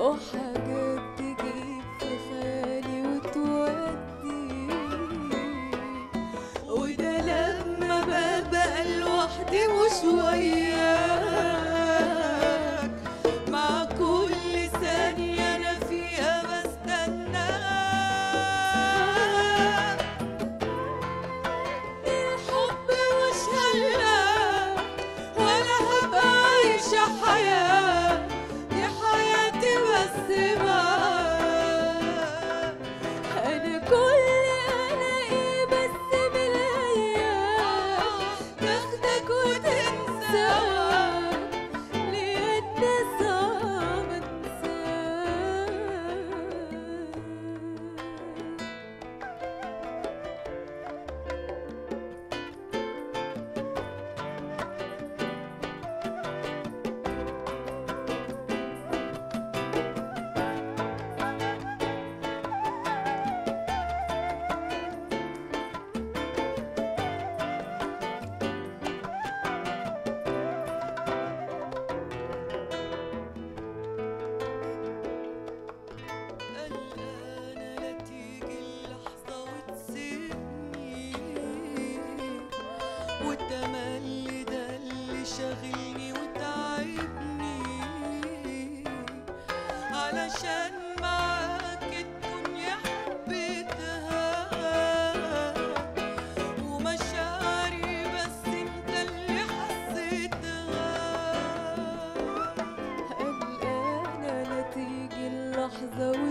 وحاجات تجيب في خيالي وتودي وده لما ببقى لوحدي مش وياك مع كل ثانية أنا فيها بستناك الحب مش هلاك ولا هبقى عايشة حياة دي حياتي بس معاك أنا كل أنا إيه بس بالأيام تاخدك وتنساك ليه أنت صعب أنساك قلقانة لا تيجي اللحظة وتسيبني والتملي ده اللي شاغلني وتعبني علشان معاك الدنيا حبيتها ومشاعري بس انت اللي حسيتها قلقانة لا تيجي اللحظة